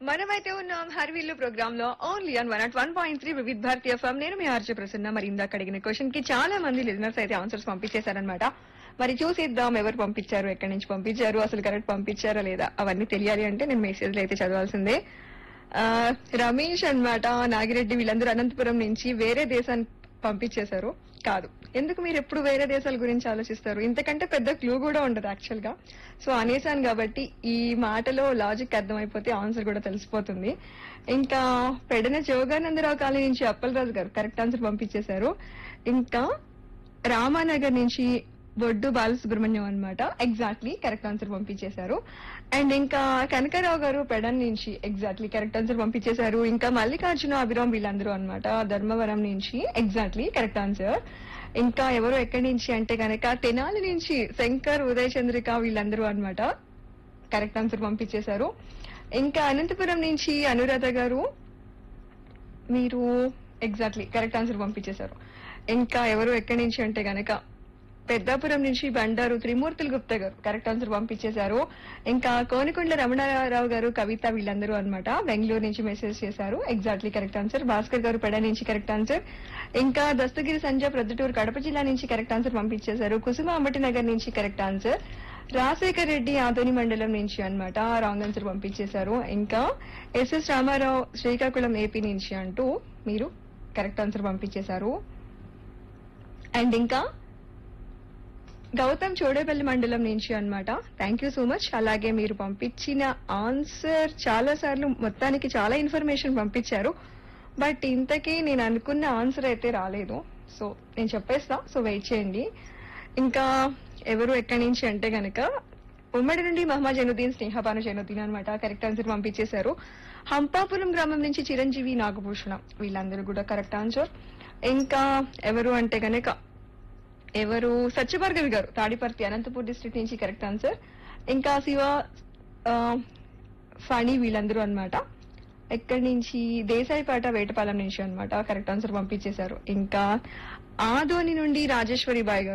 మనమైతే ఉన్నాం హర్విల్లు ప్రోగ్రామ్ లో only on one at one point three Vividh Bharati FM నేను మీ ఆర్జే ప్రసన్న మరి ఇందాక అడిగిన క్వశ్చన్ కి చాలా మంది లిజనర్స్ అయితే ఆన్సర్స్ పంపించేశారనమాట మరి చూసిద్దాం ఎవరు పంపించారు ఎక్కడి నుంచి పంపించారు అసలు కరెక్ట్ పంపించారా లేదా అవన్నీ తెలియాలి అంటే నేను మెసేజ్లు అయితే చదవాల్సిందే ఆ, రమేష్ అన్నమాట నాగిరెడ్డి వీళ్ళందరూ అనంతపురం నుంచి వేరే దేశానికి పంపించేశారు కాదు ఎందుకు మీరు ఎప్పుడు వేరే దేశాల గురించి ఆలోచిస్తారు ఇంతకంటే పెద్ద క్లూ కూడా ఉండదు యాక్చువల్ గా సో అనేసాను కాబట్టి ఈ మాటలో లాజిక్ అర్థమైపోతే ఆన్సర్ కూడా తెలిసిపోతుంది ఇంకా పెడన జోగానందరావు కాలనీ నుంచి అప్పలరాజు గారు కరెక్ట్ ఆన్సర్ పంపించేశారు ఇంకా రామానగర్ నుంచి బొడ్డు బాలసుబ్రహ్మణ్యం అన్నమాట ఎగ్జాక్ట్లీ కరెక్ట్ ఆన్సర్ పంపించేశారు అండ్ ఇంకా కనకరావు గారు పెడన్ నుంచి ఎగ్జాక్ట్లీ కరెక్ట్ ఆన్సర్ పంపించేశారు ఇంకా మల్లికార్జున అభిరామ్ వీళ్ళందరూ అన్నమాట ధర్మవరం నుంచి ఎగ్జాక్ట్లీ కరెక్ట్ ఆన్సర్ ఇంకా ఎవరు ఎక్కడి నుంచి అంటే కనుక తెనాలి నుంచి శంకర్ ఉదయ్ చంద్రిక వీళ్ళందరూ అన్నమాట కరెక్ట్ ఆన్సర్ పంపించేశారు ఇంకా అనంతపురం నుంచి అనురాధ గారు మీరు ఎగ్జాక్ట్లీ కరెక్ట్ ఆన్సర్ పంపించేశారు ఇంకా ఎవరు ఎక్కడి నుంచి అంటే గనక పెద్దాపురం నుంచి బండారు త్రిమూర్తులు గుప్తా గారు కరెక్ట్ ఆన్సర్ పంపించేశారు ఇంకా కోనికొండ రమణారావు గారు కవిత వీళ్ళందరూ అన్నమాట బెంగళూరు నుంచి మెసేజ్ చేశారు ఎగ్జాక్ట్లీ కరెక్ట్ ఆన్సర్ భాస్కర్ గారు పెడ నుంచి కరెక్ట్ ఆన్సర్ ఇంకా దస్తగిరి సంజయ్ ప్రొద్దుటూరు కడప జిల్లా నుంచి కరెక్ట్ ఆన్సర్ పంపించేశారు కుసుమ అంబటి నగర్ నుంచి కరెక్ట్ ఆన్సర్ రాజశేఖర్ రెడ్డి ఆదోని మండలం నుంచి అన్నమాట రాంగ్ ఆన్సర్ పంపించేశారు ఇంకా ఎస్ఎస్ రామారావు శ్రీకాకుళం ఏపీ నుంచి అంటూ మీరు కరెక్ట్ ఆన్సర్ పంపించేశారు అండ్ ఇంకా గౌతమ్ చోడేపల్లి మండలం నుంచి అన్నమాట థ్యాంక్ యూ సో మచ్ అలాగే మీరు పంపించిన ఆన్సర్ చాలా సార్లు మొత్తానికి చాలా ఇన్ఫర్మేషన్ పంపించారు బట్ ఇంతకీ నేను అనుకున్న ఆన్సర్ అయితే రాలేదు సో నేను చెప్పేస్తా సో వెయిట్ చేయండి ఇంకా ఎవరు ఎక్కడి నుంచి అంటే గనక ఉమ్మడి నుండి మహమ్మద్ జైనుద్దీన్ స్నేహపాను జైనుద్దీన్ అనమాట కరెక్ట్ ఆన్సర్ పంపించేశారు హంపాపురం గ్రామం నుంచి చిరంజీవి నాగభూషణ వీళ్ళందరూ కూడా కరెక్ట్ ఆన్సర్ ఇంకా ఎవరు అంటే గనక ఎవరు సత్యభార్గవి గారు తాడిపర్తి అనంతపూర్ డిస్ట్రిక్ట్ నుంచి కరెక్ట్ ఆన్సర్ ఇంకా శివ ఆ, ఫణి వీళ్ళందరూ అన్నమాట ఎక్కడి నుంచి దేశాయిపాట వేటపాలెం నుంచి అన్నమాట కరెక్ట్ ఆన్సర్ పంపించేశారు ఇంకా ఆదోని నుండి రాజేశ్వరి బాయ్ గారు